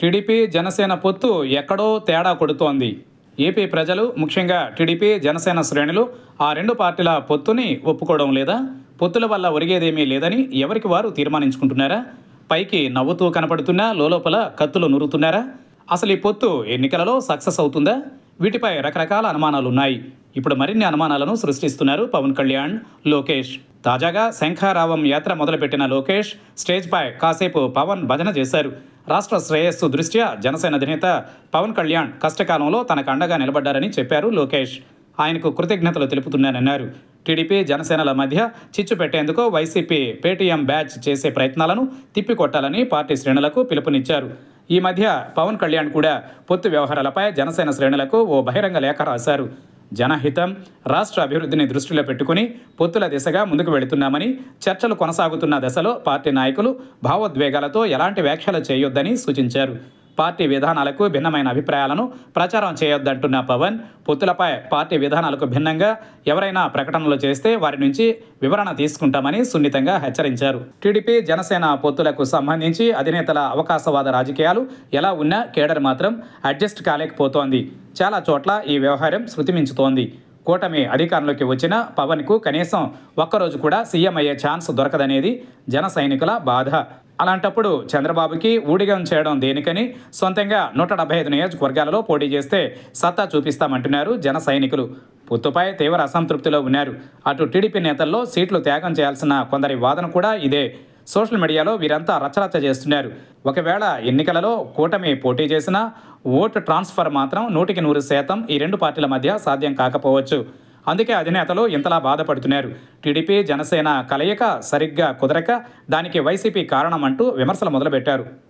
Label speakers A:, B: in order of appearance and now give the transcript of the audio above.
A: TDP Janasena పొత్తు ఎక్కడో తేడా కొడుతోంది ఏపీ ప్రజలు ముఖ్యంగా టీడీపీ జనసేన శ్రేణులు ఆ రెండు పార్టీల పొత్తుని ఒప్పుకోవడం లేదా పొత్తుల వల్ల ఒరిగేదేమీ లేదని ఎవరికి వారు తీర్మానించుకుంటున్నారా పైకి నవ్వుతూ కనపడుతున్నా లోపల కత్తులు నురుగుతున్నారా అసలు ఈ పొత్తు ఎన్నికలలో సక్సెస్ అవుతుందా వీటిపై రకరకాల అనుమానాలు ఉన్నాయి ఇప్పుడు మరిన్ని అనుమానాలను సృష్టిస్తున్నారు పవన్ కళ్యాణ్ లోకేష్ తాజాగా శంఖారావం యాత్ర మొదలుపెట్టిన లోకేష్ స్టేజ్పై కాసేపు పవన్ భజన చేశారు రాష్ట్ర శ్రేయస్సు దృష్ట్యా జనసేన అధినేత పవన్ కళ్యాణ్ కష్టకాలంలో తనకు అండగా నిలబడ్డారని చెప్పారు లోకేష్ ఆయనకు కృతజ్ఞతలు తెలుపుతున్నానన్నారు టీడీపీ జనసేనల మధ్య చిచ్చు పెట్టేందుకు వైసీపీ పేటీఎం బ్యాచ్ చేసే ప్రయత్నాలను తిప్పికొట్టాలని పార్టీ శ్రేణులకు పిలుపునిచ్చారు ఈ మధ్య పవన్ కళ్యాణ్ కూడా పొత్తు వ్యవహారాలపై జనసేన శ్రేణులకు ఓ బహిరంగ లేఖ రాశారు జనహితం రాష్ట్ర అభివృద్ధిని దృష్టిలో పెట్టుకుని పొత్తుల దిశగా ముందుకు వెళుతున్నామని చర్చలు కొనసాగుతున్న దశలో పార్టీ నాయకులు భావోద్వేగాలతో ఎలాంటి వ్యాఖ్యలు చేయొద్దని సూచించారు పార్టీ విధానాలకు భిన్నమైన అభిప్రాయాలను ప్రచారం చేయొద్దంటున్న పవన్ పొత్తులపై పార్టీ విధానాలకు భిన్నంగా ఎవరైనా ప్రకటనలు చేస్తే వారి నుంచి వివరణ తీసుకుంటామని సున్నితంగా హెచ్చరించారు టీడీపీ జనసేన పొత్తులకు సంబంధించి అధినేతల అవకాశవాద రాజకీయాలు ఎలా ఉన్నా కేడర్ మాత్రం అడ్జస్ట్ కాలేకపోతోంది చాలా చోట్ల ఈ వ్యవహారం శృతిమించుతోంది కూటమి అధికారంలోకి వచ్చిన పవన్కు కనీసం ఒక్కరోజు కూడా సీఎం అయ్యే ఛాన్స్ దొరకదనేది జన సైనికుల బాధ అలాంటప్పుడు చంద్రబాబుకి ఊడిగం చేయడం దేనికని సొంతంగా నూట డెబ్బై ఐదు నియోజకవర్గాలలో పోటీ చేస్తే సత్తా చూపిస్తామంటున్నారు జన సైనికులు పొత్తుపై తీవ్ర అసంతృప్తిలో ఉన్నారు అటు టీడీపీ నేతల్లో సీట్లు త్యాగం చేయాల్సిన కొందరి వాదన కూడా ఇదే సోషల్ మీడియాలో వీరంతా రచరచ చేస్తున్నారు ఒకవేళ ఎన్నికలలో కూటమి పోటీ చేసినా ఓటు ట్రాన్స్ఫర్ మాత్రం నూటికి నూరు శాతం ఈ రెండు పార్టీల మధ్య సాధ్యం కాకపోవచ్చు అందుకే అధినేతలు ఇంతలా బాధపడుతున్నారు టీడీపీ జనసేన కలయిక సరిగ్గా కుదరక దానికి వైసీపీ కారణమంటూ విమర్శలు మొదలుపెట్టారు